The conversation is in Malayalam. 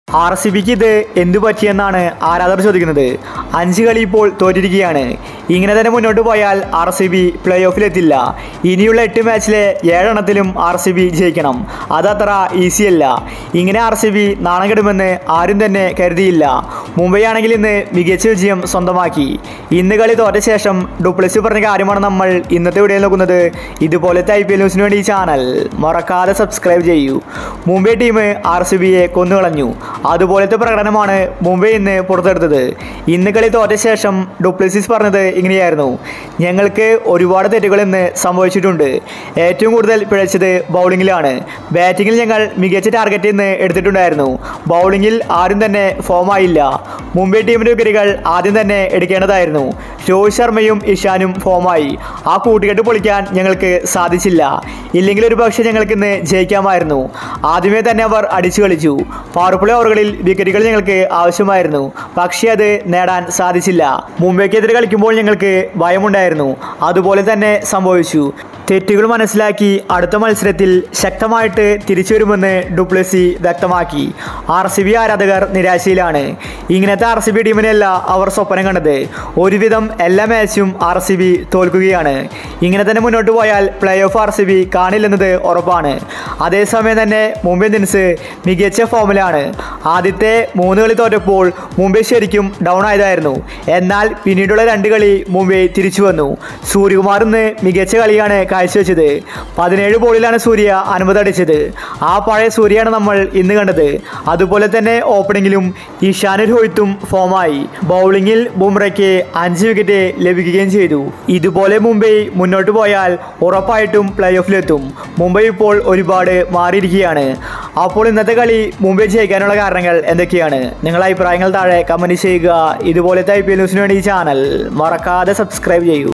ആർ സി ബിക്ക് ഇത് എന്തു പറ്റിയെന്നാണ് ആരാധകർ ചോദിക്കുന്നത് അഞ്ച് കളി ഇപ്പോൾ തോറ്റിരിക്കുകയാണ് ഇങ്ങനെ തന്നെ മുന്നോട്ട് പോയാൽ ആർ സി ബി പ്ലേ ഓഫിലെത്തില്ല ഇനിയുള്ള എട്ട് മാച്ചിലെ ഏഴെണ്ണത്തിലും ആർ സി ബി ജയിക്കണം അതത്ര ഈസിയല്ല ഇങ്ങനെ ആർ സി ബി നാണം കെടുമെന്ന് ആരും തന്നെ കരുതിയില്ല മുംബൈ ആണെങ്കിൽ ഇന്ന് മികച്ച വിജയം സ്വന്തമാക്കി ഇന്ന് കളി തോറ്റ ശേഷം ഡുപ്ലസി പറഞ്ഞ കാര്യമാണ് നമ്മൾ ഇന്നത്തെ വീഡിയോയിൽ നോക്കുന്നത് ഇതുപോലത്തെ ഐ പി എൽ ന്യൂസിന് വേണ്ടി ഈ ചാനൽ മറക്കാതെ സബ്സ്ക്രൈബ് ചെയ്യൂ മുംബൈ ടീം ആർ സി ബിയെ കൊന്നുകളഞ്ഞു അതുപോലത്തെ പ്രകടനമാണ് മുംബൈ ഇന്ന് പുറത്തെടുത്തത് ഇന്ന് കളി തോറ്റ ശേഷം ഡുപ്ലസിസ് പറഞ്ഞത് ഇങ്ങനെയായിരുന്നു ഞങ്ങൾക്ക് ഒരുപാട് തെറ്റുകൾ ഇന്ന് സംഭവിച്ചിട്ടുണ്ട് ഏറ്റവും കൂടുതൽ പിഴച്ചത് ബൗളിങ്ങിലാണ് ബാറ്റിങ്ങിൽ ഞങ്ങൾ മികച്ച ടാർഗറ്റ് ഇന്ന് എടുത്തിട്ടുണ്ടായിരുന്നു ബൗളിങ്ങിൽ ആരും തന്നെ ഫോമായില്ല മുംബൈ ടീമിൻ്റെ വിക്കറ്റുകൾ ആദ്യം തന്നെ എടുക്കേണ്ടതായിരുന്നു രോഹിത് ശർമ്മയും ഇഷാനും ഫോമായി ആ കൂട്ടുകെട്ട് പൊളിക്കാൻ ഞങ്ങൾക്ക് സാധിച്ചില്ല ഇല്ലെങ്കിൽ ഒരു പക്ഷേ ഞങ്ങൾക്ക് ഇന്ന് ജയിക്കാമായിരുന്നു ആദ്യമേ തന്നെ അവർ അടിച്ചു കളിച്ചു പവർ പ്ലേ ഓവറുകളിൽ വിക്കറ്റുകൾ ഞങ്ങൾക്ക് ആവശ്യമായിരുന്നു പക്ഷേ അത് നേടാൻ സാധിച്ചില്ല മുംബൈക്കെതിരെ കളിക്കുമ്പോൾ ഞങ്ങൾക്ക് ഭയമുണ്ടായിരുന്നു അതുപോലെ തന്നെ സംഭവിച്ചു തെറ്റുകൾ മനസ്സിലാക്കി അടുത്ത മത്സരത്തിൽ ശക്തമായിട്ട് തിരിച്ചു വരുമെന്ന് ഡുപ്ലസി വ്യക്തമാക്കി ആർ സി ബി ആരാധകർ നിരാശയിലാണ് ഇങ്ങനത്തെ ആർ സി ബി ടീമിനെയല്ല അവർ സ്വപ്നം കണ്ടത് ഒരുവിധം എല്ലാ മാച്ചും ആർ സി ബി തോൽക്കുകയാണ് ഇങ്ങനെ തന്നെ മുന്നോട്ട് പോയാൽ play off R C B കാണില്ലെന്നത് ഉറപ്പാണ് അതേസമയം തന്നെ മുംബൈ ഇന്ത്യൻസ് മികച്ച ഫോമിലാണ് ആദ്യത്തെ മൂന്ന് കളി തോറ്റപ്പോൾ മുംബൈ ശരിക്കും ഡൗൺ ആയതായിരുന്നു എന്നാൽ പിന്നീടുള്ള രണ്ട് കളി മുംബൈ തിരിച്ചു വന്നു സൂര്യകുമാർ ഇന്ന് മികച്ച കളിയാണ് കാഴ്ചവെച്ചത് പതിനേഴ് ബോളിലാണ് സൂര്യ അനുമതി അടിച്ചത് ആ പഴയ സൂര്യയാണ് നമ്മൾ ഇന്ന് കണ്ടത് അതുപോലെ തന്നെ ഓപ്പണിങ്ങിലും ഇഷാന് രോഹിത്തും ഫോമായി ബൗളിങ്ങിൽ ബുംറയ്ക്ക് അഞ്ച് വിക്കറ്റ് ലഭിക്കുകയും ചെയ്തു ഇതുപോലെ മുംബൈ മുന്നോട്ട് പോയാൽ ഉറപ്പായിട്ടും പ്ലേ ഓഫിലെത്തും മുംബൈ ഇപ്പോൾ ഒരുപാട് മാറിയിരിക്കുകയാണ് അപ്പോൾ ഇന്നത്തെ കളി മുംബൈ ജയിക്കാനുള്ള കാരണങ്ങൾ എന്തൊക്കെയാണ് നിങ്ങളുടെ അഭിപ്രായങ്ങൾ താഴെ കമൻറ്റ് ചെയ്യുക ഇതുപോലത്തെ ഐ പി എൽ ന്യൂസിന് വേണ്ടി ഈ ചാനൽ മറക്കാതെ സബ്സ്ക്രൈബ് ചെയ്യൂ